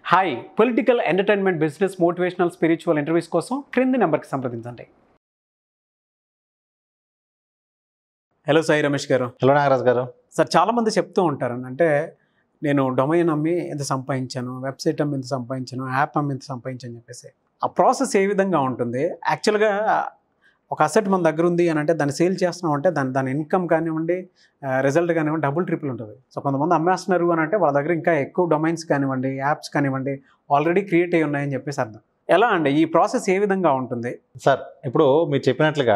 Hi political entertainment business motivational spiritual interviews కోసం క్రింది నెంబర్కి సంప్రదించండి హలో సాయి రమేష్ గారు హలో నాగరాజ్ గారు సార్ చాలామంది చెప్తూ ఉంటారు అంటే నేను డొమైన్ అమ్మి ఎంత సంపాదించాను వెబ్సైట్ అమ్మి ఎంత సంపాదించాను యాప్ అమ్మి ఎంత సంపాదించాను చెప్పేసి ఆ ప్రాసెస్ ఏ విధంగా ఉంటుంది యాక్చువల్గా ఒక అసెట్ మన దగ్గర ఉంది అని అంటే దాన్ని సేల్ చేస్తున్నాం అంటే దాని దాని ఇన్కమ్ కానివ్వండి రిజల్ట్ కానివ్వండి డబుల్ ట్రిపుల్ ఉంటుంది సో కొంతమంది అమ్మేస్తున్నారు అని అంటే వాళ్ళ దగ్గర ఇంకా ఎక్కువ డొమైన్స్ కానివ్వండి యాప్స్ కానివ్వండి ఆల్రెడీ క్రియేట్ అయ్యి ఉన్నాయని చెప్పేసి అర్థం ఎలా అండి ఈ ప్రాసెస్ ఏ విధంగా ఉంటుంది సార్ ఇప్పుడు మీరు చెప్పినట్లుగా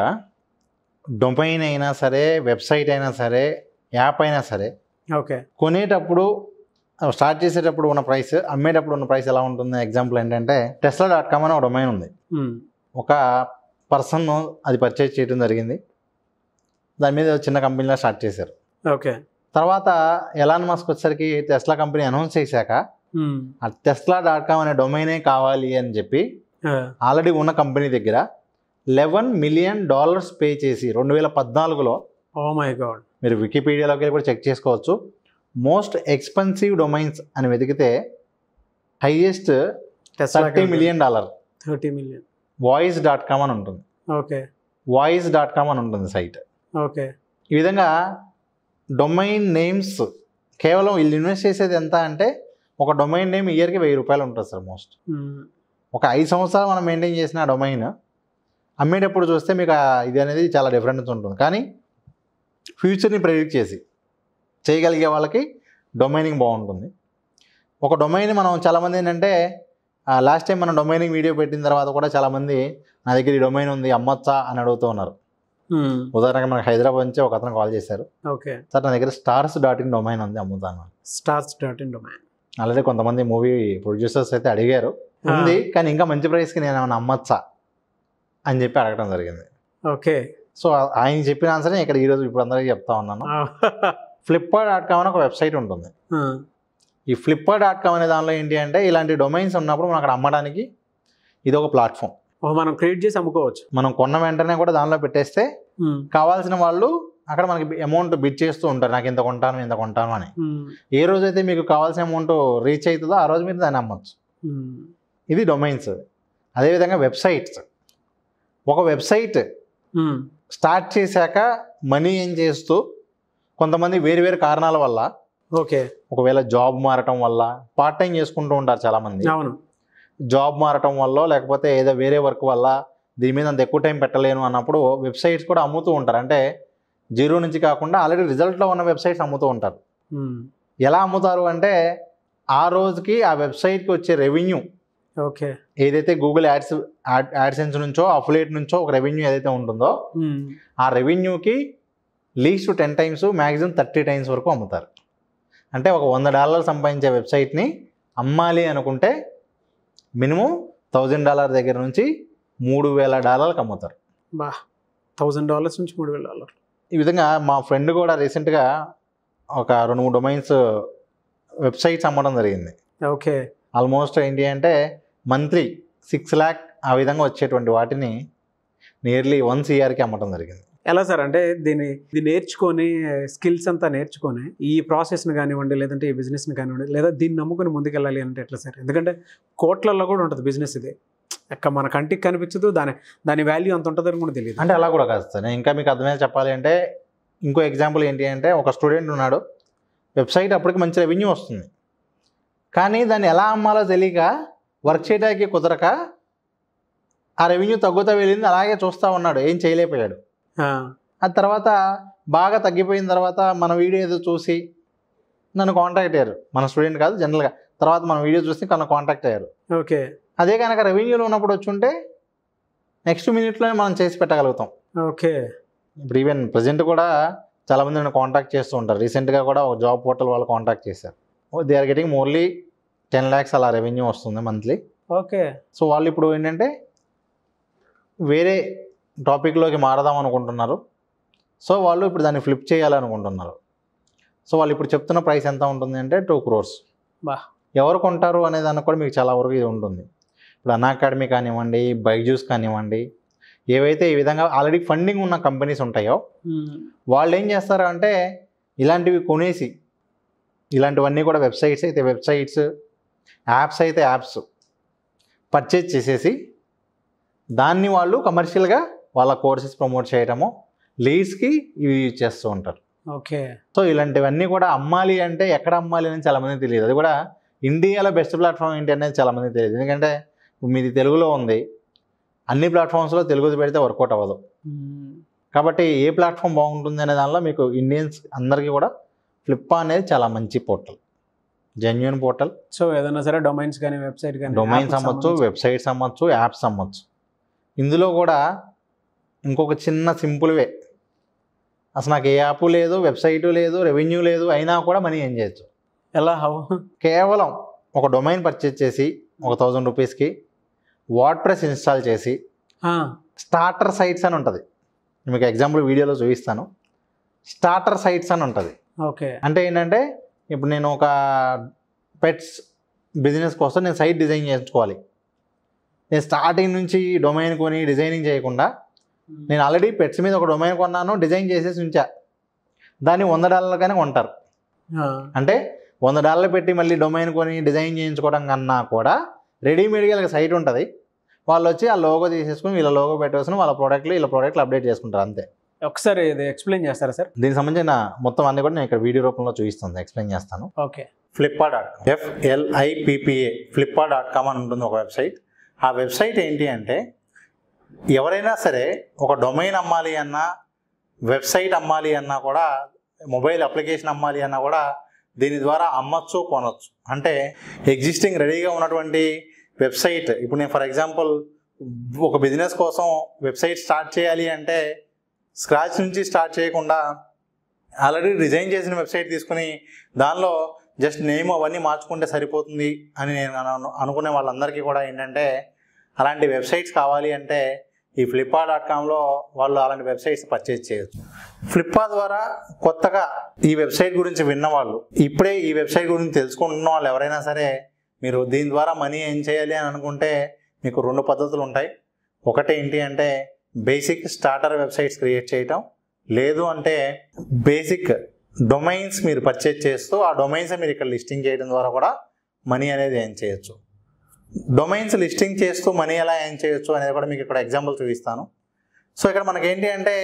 డొమైన్ అయినా సరే వెబ్సైట్ అయినా సరే యాప్ అయినా సరే ఓకే కొనేటప్పుడు స్టార్ట్ చేసేటప్పుడు ఉన్న ప్రైస్ అమ్మేటప్పుడు ఉన్న ప్రైస్ ఎలా ఉంటుంది ఎగ్జాంపుల్ ఏంటంటే టెస్లా డాట్ కామ్ అని ఒక డొమైన్ ఉంది ఒక పర్సన్ అది పర్చేజ్ చేయడం జరిగింది దాని మీద చిన్న కంపెనీలో స్టార్ట్ చేశారు ఓకే తర్వాత ఎలాన్ మస్క్ వచ్చేసరికి టెస్లా కంపెనీ అనౌన్స్ చేశాక ఆ టెస్లా డాట్ కామ్ అనే డొమైనే కావాలి అని చెప్పి ఆల్రెడీ ఉన్న కంపెనీ దగ్గర లెవెన్ మిలియన్ డాలర్స్ పే చేసి రెండు వేల పద్నాలుగులో ఓ మై గాడ్ మీరు వికీపీడియాలోకి వెళ్ళి కూడా చెక్ చేసుకోవచ్చు మోస్ట్ ఎక్స్పెన్సివ్ డొమైన్స్ అని వెతికితే highest thirty million dollar thirty million voice dot com అని ఉంటుంది ఓకే వాయిస్ డాట్ కామ్ అని ఉంటుంది సైట్ ఓకే ఈ విధంగా డొమైన్ నేమ్స్ కేవలం వీళ్ళు ఇన్వెస్ట్ చేసేది ఎంత అంటే ఒక డొమైన్ నేమ్ ఇయర్కి వెయ్యి రూపాయలు ఉంటుంది సార్ మోస్ట్ ఒక ఐదు సంవత్సరాలు మనం మెయింటైన్ చేసిన ఆ డొమైన్ అమ్మేటప్పుడు చూస్తే మీకు ఆ ఇది అనేది చాలా డిఫరెన్స్ ఉంటుంది కానీ ఫ్యూచర్ని ప్రెడిక్ట్ చేసి చేయగలిగే వాళ్ళకి డొమైనింగ్ బాగుంటుంది ఒక డొమైన్ మనం చాలామంది ఏంటంటే లాస్ట్ టైం మనం డొమైనింగ్ వీడియో పెట్టిన తర్వాత కూడా చాలామంది నా దగ్గర ఈ డొమైన్ ఉంది అమ్మొచ్చా అని అడుగుతూ ఉన్నారు ఉదాహరణకి మనకి హైదరాబాద్ నుంచి ఒక అతను కాల్ చేశారు ఓకే సార్ నా దగ్గర స్టార్స్ డాట్ ఇన్ డొమైన్ ఉంది అమ్ముతాను stars dot in domain already కొంతమంది మూవీ ప్రొడ్యూసర్స్ అయితే అడిగారు ఉంది కానీ ఇంకా మంచి ప్రైస్కి నేను ఏమైనా అమ్మచ్చా అని చెప్పి అడగడం జరిగింది ఓకే సో ఆయన చెప్పిన ఆన్సరే ఇక్కడ ఈరోజు ఇప్పుడు అందరికీ చెప్తా ఉన్నాను ఫ్లిప్కార్ట్ డాట్ కామ్ అని ఒక వెబ్సైట్ ఉంటుంది ఈ ఫ్లిప్కార్ట్ డాట్ కామ్ అనే దానిలో ఏంటి అంటే ఇలాంటి డొమైన్స్ ఉన్నప్పుడు మనం అక్కడ అమ్మడానికి ఇది ఒక ప్లాట్ఫామ్ ఓ మనం క్రియేట్ చేసి అమ్ముకోవచ్చు మనం కొన్న వెంటనే కూడా దానిలో పెట్టేస్తే కావాల్సిన వాళ్ళు అక్కడ మనకి అమౌంట్ బిడ్ చేస్తూ ఉంటారు నాకు ఇంత కొంటాను ఇంత కొంటాను అని ఏ రోజైతే మీకు కావాల్సిన అమౌంట్ రీచ్ అవుతుందో ఆ రోజు మీరు దాన్ని అమ్మచ్చు ఇది డొమైన్స్ అదేవిధంగా వెబ్సైట్స్ ఒక వెబ్సైట్ స్టార్ట్ చేశాక మనీ ఏం చేస్తూ కొంతమంది వేరు వేరు కారణాల వల్ల ఓకే ఒకవేళ జాబ్ మారటం వల్ల పార్ట్ టైం చేసుకుంటూ ఉంటారు చాలామంది అవును జాబ్ మారటం వల్ల లేకపోతే ఏదో వేరే వర్క్ వల్ల దీని మీద అంత ఎక్కువ టైం పెట్టలేను అన్నప్పుడు వెబ్సైట్స్ కూడా అమ్ముతూ ఉంటారు అంటే జీరో నుంచి కాకుండా ఆల్రెడీ రిజల్ట్లో ఉన్న వెబ్సైట్స్ అమ్ముతూ ఉంటారు ఎలా అమ్ముతారు అంటే ఆ రోజుకి ఆ వెబ్సైట్కి వచ్చే రెవెన్యూ ఓకే ఏదైతే గూగుల్ యాడ్స్ యాడ్ యాడ్సెన్స్ నుంచో అఫిలేట్ నుంచో ఒక రెవెన్యూ ఏదైతే ఉంటుందో ఆ రెవెన్యూకి least ten times maximum thirty times వరకు అమ్ముతారు అంటే ఒక వంద డాలర్లు సంపాదించే వెబ్సైట్ని అమ్మాలి అనుకుంటే మినిమం థౌజండ్ డాలర్ దగ్గర నుంచి మూడు వేల డాలర్లకు అమ్ముతారు బా థౌజండ్ డాలర్స్ నుంచి మూడు వేల డాలర్లు ఈ విధంగా మా ఫ్రెండ్ కూడా రీసెంట్గా ఒక రెండు మూడు డొమైన్స్ వెబ్సైట్స్ అమ్మడం జరిగింది ఓకే ఆల్మోస్ట్ ఏంటి అంటే మంత్లీ సిక్స్ ల్యాక్ ఆ విధంగా వచ్చేటువంటి వాటిని నియర్లీ వన్స్ ఇయర్కి అమ్మటం జరిగింది ఎలా సార్ అంటే దీన్ని ఇది నేర్చుకొని స్కిల్స్ అంతా నేర్చుకొని ఈ ప్రాసెస్ని కానివ్వండి లేదంటే ఈ బిజినెస్ని కానివ్వండి లేదా దీన్ని నమ్ముకొని ముందుకెళ్ళాలి అంటే ఎట్లా సార్ ఎందుకంటే కోట్లలో కూడా ఉంటుంది బిజినెస్ ఇది ఎక్క మన కంటికి కనిపించదు దాని దాని వాల్యూ అంత ఉంటుందని కూడా తెలియదు అంటే అలా కూడా కాదు సార్ నేను ఇంకా మీకు అర్థమైనా చెప్పాలి అంటే ఇంకో ఎగ్జాంపుల్ ఏంటి అంటే ఒక స్టూడెంట్ ఉన్నాడు వెబ్సైట్ అప్పటికి మంచి రెవెన్యూ వస్తుంది కానీ దాన్ని ఎలా అమ్మాలో తెలియక వర్క్ చేయడానికి కుదరక ఆ రెవెన్యూ తగ్గుతూ వెళ్ళింది అలాగే చూస్తూ ఉన్నాడు ఏం చేయలేకపోయాడు ఆ, ఆ తర్వాత బాగా తగ్గిపోయిన తర్వాత మన వీడియో ఏదో చూసి నన్ను కాంటాక్ట్ అయ్యారు మన స్టూడెంట్ కాదు జనరల్గా తర్వాత మన వీడియో చూసి నన్ను కాంటాక్ట్ అయ్యారు ఓకే అదే కనుక రెవెన్యూలో ఉన్నప్పుడు వచ్చి ఉంటే నెక్స్ట్ మినిట్లోనే మనం చేసి పెట్టగలుగుతాం ఓకే ఇప్పుడు ఈవెన్ ప్రజెంట్ కూడా చాలామంది నన్ను కాంటాక్ట్ చేస్తూ ఉంటారు రీసెంట్గా కూడా ఒక జాబ్ పోర్టల్ వాళ్ళు కాంటాక్ట్ చేశారు they are getting merely ten lakhs అలా రెవెన్యూ వస్తుంది మంత్లీ ఓకే సో వాళ్ళు ఇప్పుడు ఏంటంటే వేరే టాపిక్లోకి మారదాం అనుకుంటున్నారు సో వాళ్ళు ఇప్పుడు దాన్ని ఫ్లిప్ చేయాలనుకుంటున్నారు సో వాళ్ళు ఇప్పుడు చెప్తున్న ప్రైస్ ఎంత ఉంటుంది అంటే టూ క్రోర్స్ బా. ఎవరు కొంటారు అనే దానికి కూడా మీకు చాలా వరకు ఇది ఉంటుంది ఇప్పుడు అన్ అకాడమీ కానివ్వండి బైజూస్ కానివ్వండి ఏవైతే ఈ విధంగా ఆల్రెడీ ఫండింగ్ ఉన్న కంపెనీస్ ఉంటాయో వాళ్ళు ఏం చేస్తారు అంటే ఇలాంటివి కొనేసి ఇలాంటివన్నీ కూడా వెబ్సైట్స్ అయితే వెబ్సైట్స్ యాప్స్ అయితే యాప్స్ పర్చేజ్ చేసేసి దాన్ని వాళ్ళు కమర్షియల్గా వాళ్ళ కోర్సెస్ ప్రమోట్ చేయడము లీడ్స్కి ఇవి యూజ్ చేస్తూ ఉంటారు ఓకే సో ఇలాంటివన్నీ కూడా అమ్మాలి అంటే ఎక్కడ అమ్మాలి అని చాలామంది తెలియదు అది కూడా ఇండియాలో బెస్ట్ ప్లాట్ఫామ్ ఏంటి అనేది చాలామంది తెలియదు ఎందుకంటే మీది తెలుగులో ఉంది అన్ని ప్లాట్ఫామ్స్లో తెలుగుది పెడితే వర్కౌట్ అవ్వదు కాబట్టి ఏ ప్లాట్ఫామ్ బాగుంటుంది అనే దానిలో మీకు ఇండియన్స్ అందరికీ కూడా ఫ్లిప్పా అనేది చాలా మంచి పోర్టల్ జెన్యున్ పోర్టల్ సో ఏదైనా సరే డొమైన్స్ కానీ వెబ్సైట్ కానీ డొమైన్స్ అమ్మచ్చు వెబ్సైట్స్ అమ్మచ్చు యాప్స్ అమ్మచ్చు ఇందులో కూడా ఇంకొక చిన్న సింపుల్ వే అసలు నాకు ఏ యాప్ లేదు వెబ్సైటు లేదు రెవెన్యూ లేదు అయినా కూడా మనీ ఏం చేయొచ్చు ఎలా హౌ కేవలం ఒక డొమైన్ పర్చేజ్ చేసి ఒక థౌజండ్ రూపీస్కి వార్డ్ ప్రెస్ ఇన్స్టాల్ చేసి స్టార్టర్ సైట్స్ అని ఉంటుంది మీకు ఎగ్జాంపుల్ వీడియోలో చూపిస్తాను స్టార్టర్ సైట్స్ అని ఉంటుంది ఓకే అంటే ఏంటంటే ఇప్పుడు నేను ఒక పెట్స్ బిజినెస్ కోసం నేను సైట్ డిజైన్ చేసుకోవాలి నేను స్టార్టింగ్ నుంచి డొమైన్ కొని డిజైనింగ్ చేయకుండా నేను ఆల్రెడీ పెట్స్ మీద ఒక డొమైన్ కొన్నాను డిజైన్ చేసేసి ఉంచా దాన్ని వంద డాలర్లకైనా కొంటారు అంటే వంద డాలర్లు పెట్టి మళ్ళీ డొమైన్ కొని డిజైన్ చేయించుకోవడం కన్నా కూడా రెడీమేడ్గా సైట్ ఉంటుంది వాళ్ళు వచ్చి ఆ లోగో తీసేసుకుని వీళ్ళ లోగో పెట్టేసుకుని వాళ్ళ ప్రోడక్ట్లు వీళ్ళ ప్రోడక్ట్లు అప్డేట్ చేసుకుంటారు అంతే ఒకసారి ఇది ఎక్స్ప్లెయిన్ చేస్తారా సార్ దీనికి సంబంధించిన మొత్తం అన్ని కూడా నేను ఇక్కడ వీడియో రూపంలో చూపిస్తాను ఎక్స్ప్లెయిన్ చేస్తాను okay Flippa dot com F L I P P A Flippa dot com అని ఉంటుంది ఒక వెబ్సైట్ ఆ వెబ్సైట్ ఏంటి అంటే ఎవరైనా సరే ఒక డొమైన్ అమ్మాలి అన్నా వెబ్సైట్ అమ్మాలి అన్నా కూడా మొబైల్ అప్లికేషన్ అమ్మాలి అన్నా కూడా దీని ద్వారా అమ్మచ్చు కొనవచ్చు అంటే ఎగ్జిస్టింగ్ రెడీగా ఉన్నటువంటి వెబ్సైట్ ఇప్పుడు నేను ఫర్ ఎగ్జాంపుల్ ఒక బిజినెస్ కోసం వెబ్సైట్ స్టార్ట్ చేయాలి అంటే స్క్రాచ్ నుంచి స్టార్ట్ చేయకుండా ఆల్రెడీ డిజైన్ చేసిన వెబ్సైట్ తీసుకుని దానిలో జస్ట్ నేమ్ అవన్నీ మార్చుకుంటే సరిపోతుంది అని నేను అను- అనుకునే వాళ్ళందరికీ కూడా ఏంటంటే అలాంటి వెబ్సైట్స్ కావాలి అంటే ఈ ఫ్లిప్పా డాట్ కామ్లో వాళ్ళు అలాంటి వెబ్సైట్స్ పర్చేజ్ చేయొచ్చు ఫ్లిప్పా ద్వారా కొత్తగా ఈ వెబ్సైట్ గురించి విన్న వాళ్ళు ఇప్పుడే ఈ వెబ్సైట్ గురించి తెలుసుకుంటున్న వాళ్ళు ఎవరైనా సరే మీరు దీని ద్వారా మనీ ఏం చేయాలి అని అనుకుంటే మీకు రెండు పద్ధతులు ఉంటాయి ఒకటి ఏంటి అంటే బేసిక్ స్టార్టర్ వెబ్సైట్స్ క్రియేట్ చేయటం లేదు అంటే బేసిక్ డొమైన్స్ మీరు పర్చేజ్ చేస్తూ ఆ డొమైన్స్ మీరు ఇక్కడ లిస్టింగ్ చేయడం ద్వారా కూడా మనీ అనేది ఏం చేయొచ్చు డొమైన్స్ లిస్టింగ్ చేస్తూ మనీ ఎలా ఏం చేయొచ్చు అనేది కూడా మీకు ఇక్కడ ఎగ్జాంపుల్ చూపిస్తాను సో ఇక్కడ మనకి ఏంటి అంటే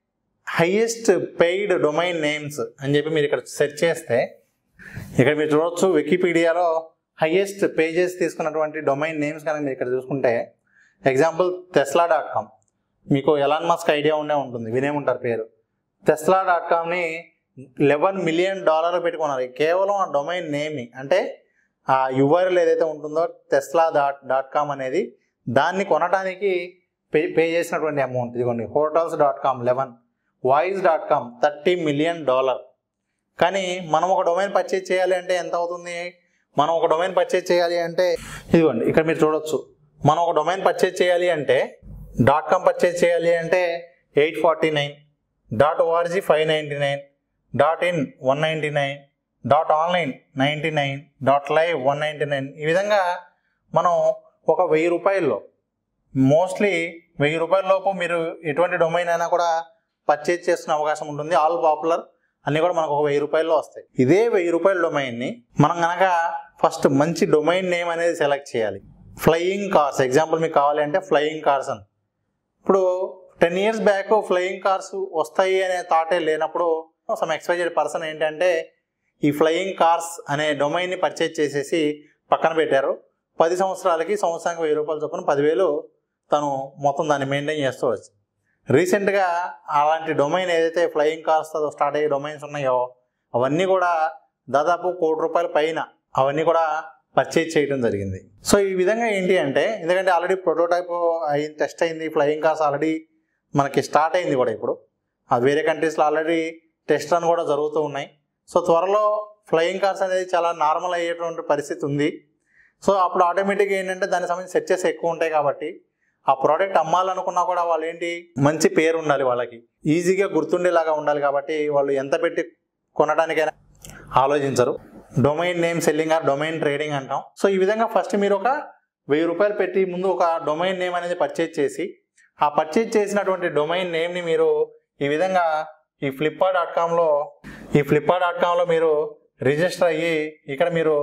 హైయెస్ట్ పెయిడ్ డొమైన్ నేమ్స్ అని చెప్పి మీరు ఇక్కడ సెర్చ్ చేస్తే ఇక్కడ మీరు చూడవచ్చు వికీపీడియాలో హైయెస్ట్ పేజెస్ తీసుకున్నటువంటి డొమైన్ నేమ్స్ కనుక మీరు ఇక్కడ చూసుకుంటే ఎగ్జాంపుల్ టెస్లా డాట్ కామ్ మీకు ఎలాన్ మస్క్ ఐడియా ఉండే ఉంటుంది వినే ఉంటారు పేరు టెస్లా డాట్ కామ్ని లెవెన్ మిలియన్ డాలర్ పెట్టుకున్నారు కేవలం ఆ డొమైన్ నేమ్ని అంటే ఆ యువర్ఎల్ ఏదైతే ఉంటుందో టెస్లా డాట్ డాట్ కామ్ అనేది దాన్ని కొనడానికి పే పే చేసినటువంటి అమౌంట్ ఇదిగోండి hotels dot com eleven voice dot com thirty million dollar కానీ మనం ఒక డొమైన్ పర్చేజ్ చేయాలి అంటే ఎంత అవుతుంది మనం ఒక డొమైన్ పర్చేజ్ చేయాలి అంటే ఇదిగోండి ఇక్కడ మీరు చూడొచ్చు మనం ఒక డొమైన్ పర్చేజ్ చేయాలి అంటే డాట్ కామ్ పర్చేజ్ చేయాలి అంటే eight forty nine dot O R G five ninety nine dot in one ninety nine dot online ninety nine dot live one ninety nine ఈ విధంగా మనం ఒక వెయ్యి రూపాయల్లో మోస్ట్లీ వెయ్యి రూపాయల లోపు మీరు ఎటువంటి డొమైన్ అయినా కూడా పర్చేజ్ చేసుకునే అవకాశం ఉంటుంది ఆల్ పాపులర్ అన్నీ కూడా మనకు ఒక వెయ్యి రూపాయల్లో వస్తాయి ఇదే వెయ్యి రూపాయల డొమైన్ని మనం కనుక ఫస్ట్ మంచి డొమైన్ నేమ్ అనేది సెలెక్ట్ చేయాలి ఫ్లయింగ్ కార్స్ ఎగ్జాంపుల్ మీకు కావాలి అంటే ఫ్లయింగ్ కార్స్ అని ఇప్పుడు ten years back flying cars వస్తాయి అనే థాటే లేనప్పుడు సమ్ ఎక్స్పైజెడ్ పర్సన్ ఏంటంటే ఈ ఫ్లయింగ్ కార్స్ అనే డొమైన్ని పర్చేజ్ చేసేసి పక్కన పెట్టారు పది సంవత్సరాలకి సంవత్సరానికి వెయ్యి రూపాయలు చొప్పున పదివేలు తను మొత్తం దాన్ని మెయింటైన్ చేస్తూ వచ్చు రీసెంట్గా అలాంటి డొమైన్ ఏదైతే ఫ్లయింగ్ కార్స్తో స్టార్ట్ అయ్యే డొమైన్స్ ఉన్నాయో అవన్నీ కూడా దాదాపు కోటి రూపాయల పైన అవన్నీ కూడా పర్చేజ్ చేయడం జరిగింది సో ఈ విధంగా ఏంటి అంటే ఎందుకంటే ఆల్రెడీ ప్రోటోటైప్ అయి టెస్ట్ అయింది ఫ్లయింగ్ కార్స్ ఆల్రెడీ మనకి స్టార్ట్ అయింది కూడా ఇప్పుడు అది వేరే కంట్రీస్లో ఆల్రెడీ టెస్ట్ రన్ కూడా జరుగుతూ ఉన్నాయి సో త్వరలో ఫ్లయింగ్ కార్స్ అనేది చాలా నార్మల్ అయ్యేటువంటి పరిస్థితి ఉంది సో అప్పుడు ఆటోమేటిక్గా ఏంటంటే దానికి సంబంధించి సెర్చెస్ ఎక్కువ ఉంటాయి కాబట్టి ఆ ప్రోడక్ట్ అమ్మాలనుకున్నా కూడా వాళ్ళు ఏంటి మంచి పేరు ఉండాలి వాళ్ళకి ఈజీగా గుర్తుండేలాగా ఉండాలి కాబట్టి వాళ్ళు ఎంత పెట్టి కొనడానికైనా ఆలోచించరు domain name selling or domain trading అంటాం సో ఈ విధంగా ఫస్ట్ మీరు ఒక వెయ్యి రూపాయలు పెట్టి ముందు ఒక డొమైన్ నేమ్ అనేది పర్చేజ్ చేసి ఆ పర్చేజ్ చేసినటువంటి డొమైన్ నేమ్ని మీరు ఈ విధంగా ఈ ఫ్లిప్పా డాట్ కామ్లో ఈ ఫ్లిప్పా డాట్ కామ్లో మీరు రిజిస్టర్ అయ్యి ఇక్కడ మీరు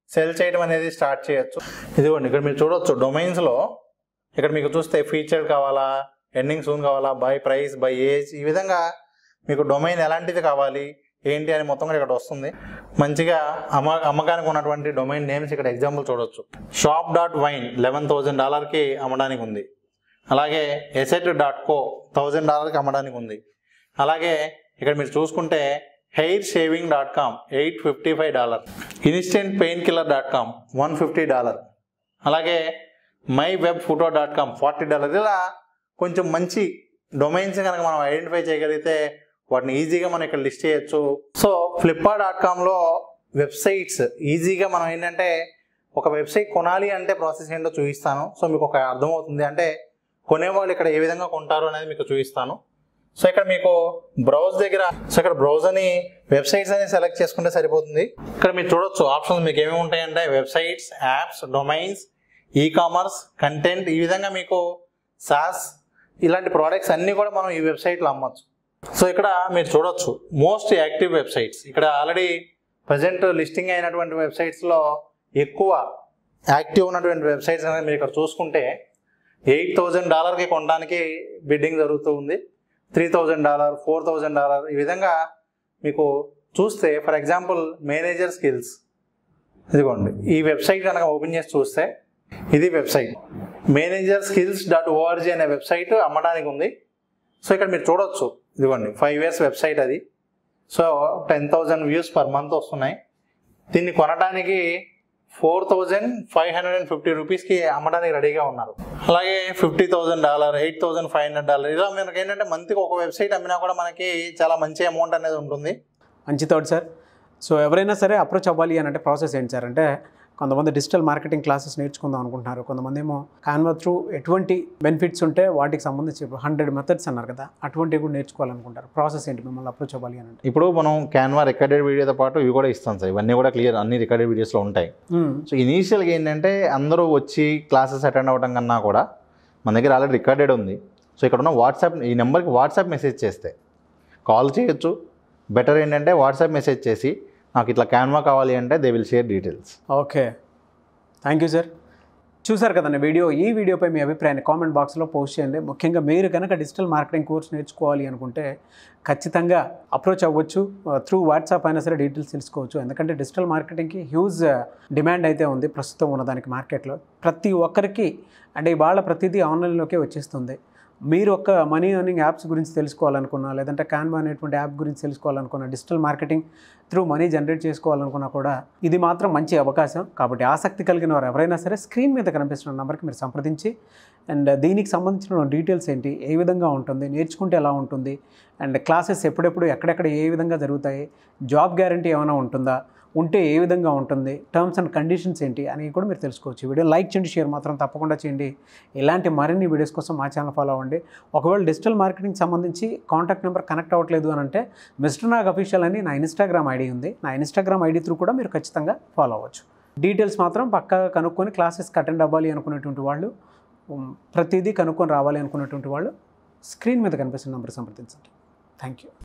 సెల్ చేయడం అనేది స్టార్ట్ చేయొచ్చు ఇదిగోండి ఇక్కడ మీరు చూడొచ్చు డొమైన్స్లో ఇక్కడ మీకు చూస్తే ఫీచర్డ్ కావాలా ఎండింగ్ సూన్ కావాలా బై ప్రైస్ బై ఏజ్ ఈ విధంగా మీకు డొమైన్ ఎలాంటిది కావాలి ఏంటి అని మొత్తం కూడా ఇక్కడ వస్తుంది మంచిగా అమ్మ అమ్మకానికి ఉన్నటువంటి డొమైన్ నేమ్స్ ఇక్కడ ఎగ్జాంపుల్ చూడొచ్చు shop dot wine eleven thousand డాలర్కి అమ్మడానికి ఉంది అలాగే ఎసెట్ డాట్ కో థౌజండ్ డాలర్కి అమ్మడానికి ఉంది అలాగే ఇక్కడ మీరు చూసుకుంటే hair shaving dot com eight fifty five dollar instant pain killer dot com one fifty dollar అలాగే my web photo dot com forty dollar ఇలా కొంచెం మంచి డొమైన్స్ కనుక మనం ఐడెంటిఫై చేయగలిగితే వాటిని ఈజీగా మనం ఇక్కడ లిస్ట్ చేయొచ్చు సో ఫ్లిప్కార్ట్ డాట్ కామ్లో వెబ్సైట్స్ ఈజీగా మనం ఏంటంటే ఒక వెబ్సైట్ కొనాలి అంటే ప్రాసెస్ ఏంటో చూపిస్తాను సో మీకు ఒక అర్థమవుతుంది అంటే కొనేవాళ్ళు ఇక్కడ ఏ విధంగా కొంటారు అనేది మీకు చూపిస్తాను సో ఇక్కడ మీకు బ్రౌజ్ దగ్గర సో ఇక్కడ బ్రౌజ్ అని వెబ్సైట్స్ అని సెలెక్ట్ చేసుకుంటే సరిపోతుంది ఇక్కడ మీరు చూడొచ్చు ఆప్షన్స్ మీకు ఏమేమి ఉంటాయంటే websites apps domains e commerce content ఈ విధంగా మీకు సాస్ ఇలాంటి ప్రోడక్ట్స్ అన్నీ కూడా మనం ఈ వెబ్సైట్లో అమ్మొచ్చు సో ఇక్కడ మీరు చూడొచ్చు మోస్ట్ యాక్టివ్ వెబ్సైట్స్ ఇక్కడ ఆల్రెడీ ప్రజెంట్ లిస్టింగ్ అయినటువంటి వెబ్సైట్స్లో ఎక్కువ యాక్టివ్ ఉన్నటువంటి వెబ్సైట్స్ అనేది మీరు ఇక్కడ చూసుకుంటే ఎయిట్ థౌజండ్ డాలర్కి కొనడానికి బిడ్డింగ్ జరుగుతూ ఉంది three thousand dollar four thousand dollar ఈ విధంగా మీకు చూస్తే ఫర్ ఎగ్జాంపుల్ మేనేజర్ స్కిల్స్ ఇదిగోండి ఈ వెబ్సైట్ కనుక ఓపెన్ చేసి చూస్తే ఇది website manager skills dot O R G అనే వెబ్సైట్ అమ్మడానికి ఉంది సో ఇక్కడ మీరు చూడొచ్చు ఇదిగోండి ఫైవ్ ఇయర్స్ వెబ్సైట్ అది so ten thousand views per month వస్తున్నాయి దీన్ని కొనడానికి four thousand five hundred and fifty రూపీస్కి అమ్మడానికి రెడీగా ఉన్నారు అలాగే fifty thousand dollar eight thousand five hundred dollar ఇలా మనకి ఏంటంటే మంత్కి ఒక వెబ్సైట్ అమ్మినా కూడా మనకి చాలా మంచి అమౌంట్ అనేది ఉంటుంది మంచి థాట్ సార్ సో ఎవరైనా సరే అప్రోచ్ అవ్వాలి అని అంటే ప్రాసెస్ ఏంటి సార్ అంటే కొంతమంది డిజిటల్ మార్కెటింగ్ క్లాసెస్ నేర్చుకుందాం అనుకుంటున్నారు కొంతమంది ఏమో కాన్వా త్రూ ఎటువంటి బెనిఫిట్స్ ఉంటే వాటికి సంబంధించి హండ్రెడ్ మెథడ్స్ అన్నారు కదా అటువంటివి కూడా నేర్చుకోవాలనుకుంటారు ప్రాసెస్ ఏంటి మిమ్మల్ని అప్రోచ్ అవ్వాలి అని అంటే ఇప్పుడు మనం క్యాన్వా రికార్డెడ్ వీడియోతో పాటు ఇవి కూడా ఇస్తాం సార్ ఇవన్నీ కూడా క్లియర్ అన్ని రికార్డెడ్ వీడియోస్లో ఉంటాయి మ్మ్. సో ఇనీషియల్గా ఏంటంటే అందరూ వచ్చి క్లాసెస్ అటెండ్ అవ్వడం కన్నా కూడా మన దగ్గర ఆల్రెడీ రికార్డెడ్ ఉంది సో ఇక్కడ ఉన్న వాట్సాప్ ఈ నెంబర్కి వాట్సాప్ మెసేజ్ చేస్తే కాల్ చేయొచ్చు బెటర్ ఏంటంటే వాట్సాప్ మెసేజ్ చేసి నాకు ఇట్లా క్యాన్వా కావాలి అంటే they will share details okay thank you sir చూసారు కదండి వీడియో ఈ వీడియోపై మీ అభిప్రాయాన్ని కామెంట్ బాక్స్లో పోస్ట్ చేయండి ముఖ్యంగా మీరు కనుక డిజిటల్ మార్కెటింగ్ కోర్స్ నేర్చుకోవాలి అనుకుంటే ఖచ్చితంగా అప్రోచ్ అవ్వచ్చు త్రూ వాట్సాప్ అయినా సరే డీటెయిల్స్ తెలుసుకోవచ్చు ఎందుకంటే డిజిటల్ మార్కెటింగ్కి హ్యూజ్ డిమాండ్ అయితే ఉంది ప్రస్తుతం ఉన్నదానికి మార్కెట్లో ప్రతి ఒక్కరికి అంటే ఇవాళ ప్రతిదీ ఆన్లైన్లోకే వచ్చేస్తుంది మీరు ఒక మనీ ఎర్నింగ్ యాప్స్ గురించి తెలుసుకోవాలనుకున్నా లేదంటే కాన్వా అనేటువంటి యాప్ గురించి తెలుసుకోవాలనుకున్నా digital marketing through money generate చేసుకోవాలనుకున్నా కూడా ఇది మాత్రం మంచి అవకాశం కాబట్టి ఆసక్తి కలిగిన వారు ఎవరైనా సరే స్క్రీన్ మీద కనిపిస్తున్న నెంబర్కి మీరు సంప్రదించి అండ్ దీనికి సంబంధించిన డీటెయిల్స్ ఏంటి ఏ విధంగా ఉంటుంది నేర్చుకుంటే ఎలా ఉంటుంది అండ్ క్లాసెస్ ఎప్పుడెప్పుడు ఎక్కడెక్కడ ఏ విధంగా జరుగుతాయి జాబ్ గ్యారంటీ ఏమైనా ఉంటుందా ఉంటే ఏ విధంగా ఉంటుంది టర్మ్స్ అండ్ కండిషన్స్ ఏంటి అని కూడా మీరు తెలుసుకోవచ్చు ఈ వీడియో లైక్ చేయండి షేర్ మాత్రం తప్పకుండా చేయండి ఇలాంటి మరిన్ని వీడియోస్ కోసం మా ఛానల్ ఫాలో అవ్వండి ఒకవేళ డిజిటల్ మార్కెటింగ్ సంబంధించి కాంటాక్ట్ నెంబర్ కనెక్ట్ అవ్వట్లేదు అని అంటే మిస్టర్ నాగ్ అఫీషియల్ అని నా ఇన్స్టాగ్రామ్ ఐడి ఉంది నా ఇన్స్టాగ్రామ్ ఐడి త్రూ కూడా మీరు ఖచ్చితంగా ఫాలో అవ్వచ్చు డీటెయిల్స్ మాత్రం పక్కాగా కనుక్కొని క్లాసెస్కి అటెండ్ అవ్వాలి అనుకునేటువంటి వాళ్ళు ఉమ్, ప్రతిదీ కనుక్కొని రావాలి అనుకునేటువంటి వాళ్ళు స్క్రీన్ మీద కనిపిస్తున్న నెంబర్ సంప్రదించండి థ్యాంక్ యూ